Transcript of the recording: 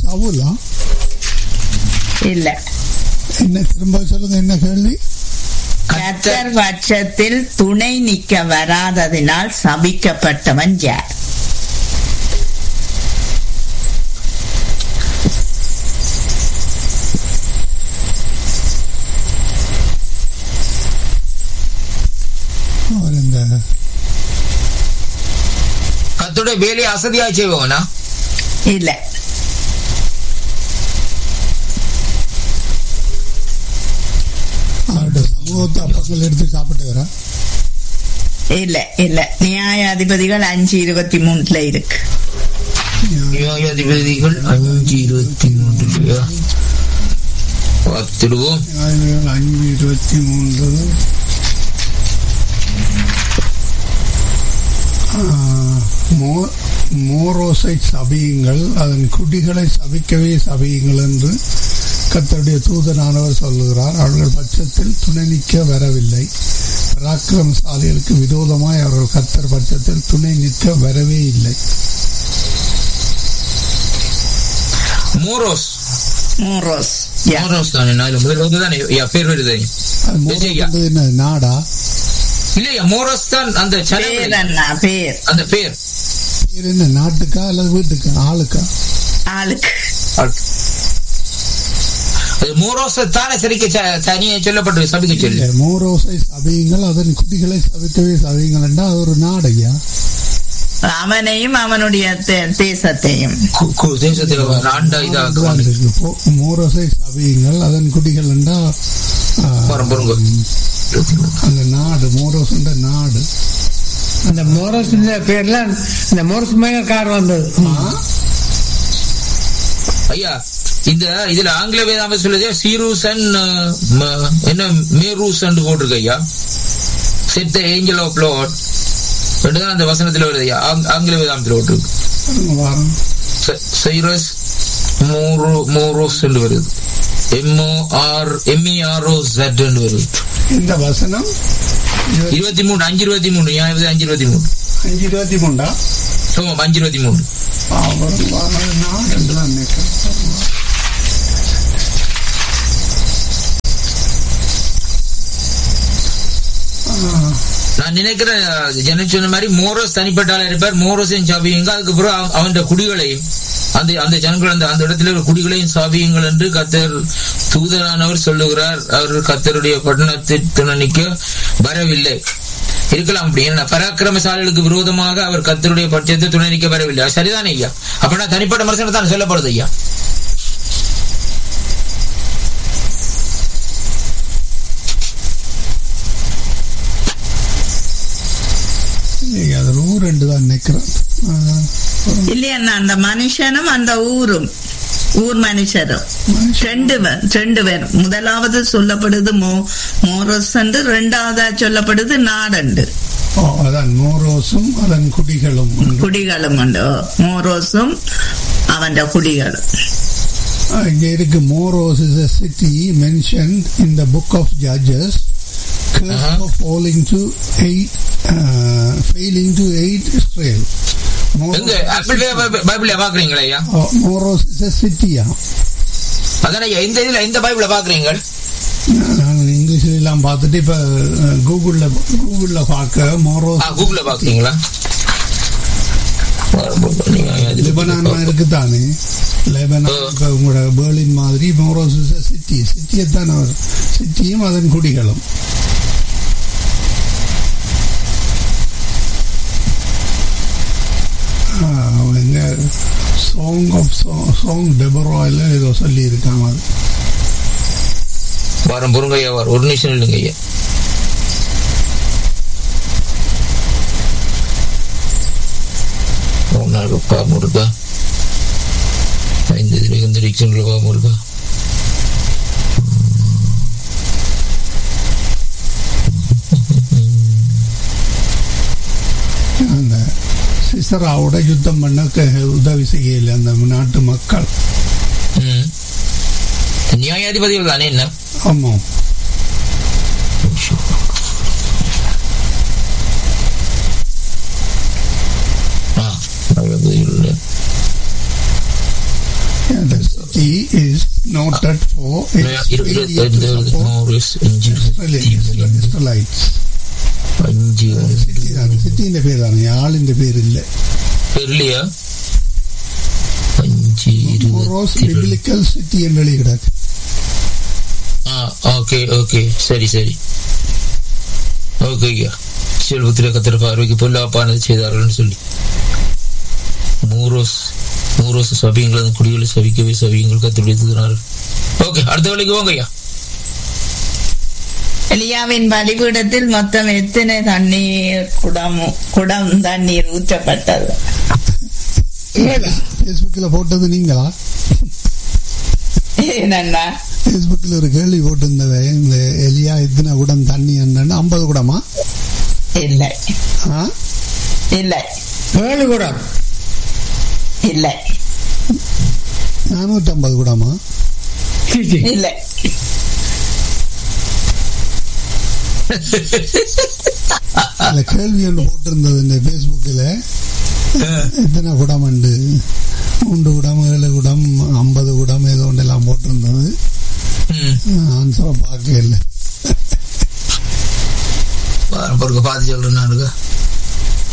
சவுலா இல்ல என்ன திரும்ப சொல்லுங்க என்ன கேள்வி கத்தர் பட்சத்தில் துணை நிக்க வராததினால் சபிக்கப்பட்டவன் யார் அவர் இந்த கத்துடைய வேலையை அசதியா செய்வோனா இல்ல அவருடைய சமூகத்தை அப்பங்கள் எடுத்து சாப்பிட்டுக்கிறா இல்ல இல்ல நியாயாதிபதிகள் அஞ்சு இருபத்தி மூணுல இருக்கு நியாயாதிபதிகள் அஞ்சு இருபத்தி மூன்று பார்த்துடுவோம் நியாயங்கள் அஞ்சு இருபத்தி மூன்று ஆ, மோ- மோரோசை சபியுங்கள் அதன் குடிகளை சபிக்கவே சபியுங்கள் என்று கர்த்தருடைய தூதனானவர் சொல்லுகிறார் அவர்கள் பட்சத்தில் துணை நிற்க வரவில்லை பராக்கிரமசாலிகளுக்கு விரோதமாய் அவர்கள் கர்த்தர் பட்சத்தில் துணை நிற்க வரவே இல்லை மோரோஸ் மோரோஸ் யா. மோரோஸ் தானே நான் இதுல முதல்ல வந்து தானே ஐயா, பேர் வருது அது மோரோஸ் விஜய்யா. என்பது என்ன நாடா இல்லையா மோரோஸ் தான் அந்த பேர் சனங்கள் அண்ணா பேர் அந்த பேர் பேர் என்ன நாட்டுக்கா அல்லது வீட்டுக்கா ஆளுக்கா ஆளுக்கு அது மோரோஸ் தானே சரிக்க ச- தனியே சொல்லப்பட்டு சபிக்க சொல்லு இல்ல, மோரோசை சபியுங்கள் அதன் குடிகளை சபிக்கவே சபியுங்கள் என்றால் அது ஒரு நாடையா அவனையும் அவனுடைய தே- தேசத்தையும் கு- கு- தேசத்தில் ஆண்டா இதா அதுதான் இருக்கு. போ- மோரோசை சபியுங்கள் அதன் குடிகள் என்றால் ஆ, பாருங்க, பாருங்க. அந்த நாடு மோரோஸ் என்ற நாடு அந்த மோரஸ் பேர்ல இந்த மோரஸ் கார் வந்தது ஐயா இந்த இதுல ஆங்கில வேதாம சொல்லுது சீரூஸ் அண்ட் என்ன மேரூஸ் அண்ட் போட்டிருக்கு ஐயா said the angel of Lord ரெண்டுதான் அந்த வசனத்துல வருது ஐயா ஆங்- ஆங்கில வேதாமத்துல போட்டிருக்கு பாருங்க, வாரம் சைரஸ் மோரோ மோரோஸ் வருது எம்ஓ ஆர் எம்இஆர்ஓ ஜெட் வருது இந்த வசனம் இருபத்தி- இருபத்தி மூணு அஞ்சு இருபத்தி மூணு நியாயம் அஞ்சு இருபத்தி மூணு அஞ்சு இருபத்தி மூண்டா ஆமாம் அஞ்சு இருபத்தி மூணு ஆ, வரும், வாரம், நாடு என்று தான் நினைக்கிறேன். ஆ, நான் நினைக்கிறேன் ஜன சொன்ன மாதிரி மோரோஸ் தனிப்பட்ட ஆளா இருப்பார் மோரோஸையும் சாவியுங்க அதுக்கப்புறம் அவ- அவன் குடிகளையும் அந்த அந்த ஜனங்கள் அந்த அந்த இடத்துல இருக்கிற குடிகளையும் சாவியுங்கள் என்று கத்தர் தூதரானவர் சொல்லுகிறார் அவர் கத்தருடைய பட்டணத்தில் துணனிக்க வரவில்லை இருக்கலாம் அப்படி என்ன பராக்கிரமசாலிகளுக்கு விரோதமாக அவர் கத்தருடைய பட்சத்தை துணை நிற்க வரவில்லை அது சரிதானே ஐயா அப்படின்னா தனிப்பட்ட மனுஷனை தான் சொல்லப்படுது ஐயா இல்லையே, அது ஊர் என்று தான் நினைக்கிறேன் ஆ, இல்லையா அந்த மனுஷனும் அந்த ஊரும் ஊர் மனுஷரும் மனுஷன். ரெண்டு பேர் ரெண்டு பேர் முதலாவது சொல்லப்படுது மோ மோரஸ் என்று ரெண்டாவதா சொல்லப்படுது நாடண்டு ஓ, அதான் மோரோஸும் அதன் குடிகளும் என்று. குடிகளும் உண்டு ஓ, மோரோஸும் அவன் குடிகளும் Ah, இங்க இருக்கு Meroz is a city mentioned in the book of Judges curse Uh-huh. for falling to eight uh, failing to aid Israel. எங்க ஆப்பிள் பைபிள்ல பாக்குறீங்களா ஐயா மோரோஸ் இஸ் a city ஆ அதானே ஐயா இந்த இதுல இந்த பைபிள பாக்குறீங்க நான் இங்கிலீஷ்ல எல்லாம் பார்த்துட்டு இப்ப அஹ், கூகுள்ல கூகுள்ல பார்க்க மோரோஸ் ஆ கூகுள்ல பாக்குறீங்களா லெபனான் இருக்குதானே லெபனான் ஆ. இப்ப உங்களோட பேர்லின் மாதிரி மோரோஸ் இஸ் a city சிட்டியை தான் அவர் சிட்டியும் அதன் குடிகளும் அவங்க சாங் ஆஃப் சாங் டெபராயில் ஏதோ சொல்லி இருக்காங்க அது வாரம் பொருங்க ஐயா வாரம் ஒரு நிமிஷம் இல்லைங்க ஐயா ஒரு நாள் பாவம் இருக்கா ஐந்து மிகுந்த டிக்ஷனில் பாவம் இருக்கா அந்த சிசராவோட யுத்தம் பண்ண க- உதவி செய்யல அந்த நாட்டு மக்கள் ம். நியாயாதிபதிகள் தானே என்ன ஆமாம் ஆ நியாயாதிபதிகள் அந்த city is noted for its failure to இருபத்தைந்து support மோரஸ் அஞ்சு Israeli- Israelites. அஞ்சு சிட்டி தான் சிட்டிന്റെ பேர் தானே ஆளிന്റെ പേരില്ല பெர்லியா அஞ்சு மோரோஸ் இருபத்தி ரெண்டு. biblical city என்று எழுதி கிடக்கு ஆ ஓகே ஓகே சரி சரி ஓகே ஐயா செல்வத்திலே கத்திர பார்வைக்கு பொல்லாப்பானது செய்தார்கள்னு சொல்லி மூரோஸ் மூரோஸ் சபியங்கள் குடிகளை சபிக்கவே சபியங்கள் கத்திரித்தார்கள் ஓகே அடுத்த வேலைக்கு வாங்க ஐயா எலியாவின் பலிபீடத்தில் மொத்தம் எத்தனை தண்ணீர் குடம் குடம் தண்ணீர் ஊற்றப்பட்டது ஃபேஸ்புக்கில் போட்டது நீங்களா என்னன்னா ஃபேஸ்புக்கில் ஒரு கேள்வி போட்டிருந்தவ இந்த எலியா எத்தனை குடம் தண்ணி என்னன்னு ஐம்பது குடமா இல்லை ஆ இல்லை ஏழு குடம் இல்லை நானூற்றி ஐம்பது குடமா சீ, சீ. இல்லை அதில் கேள்வி ஒன்று போட்டிருந்தது இந்த ஃபேஸ்புக்கில் எத்தனை குடம் உண்டு மூன்று குடம் ஏழு குடம் ஐம்பது குடம் ஏதோ ஒன்று எல்லாம் போட்டிருந்தது ம் ஆன்சரை பார்க்க இல்லை பாருங்க பார்த்து சொல்றேன் நானுங்க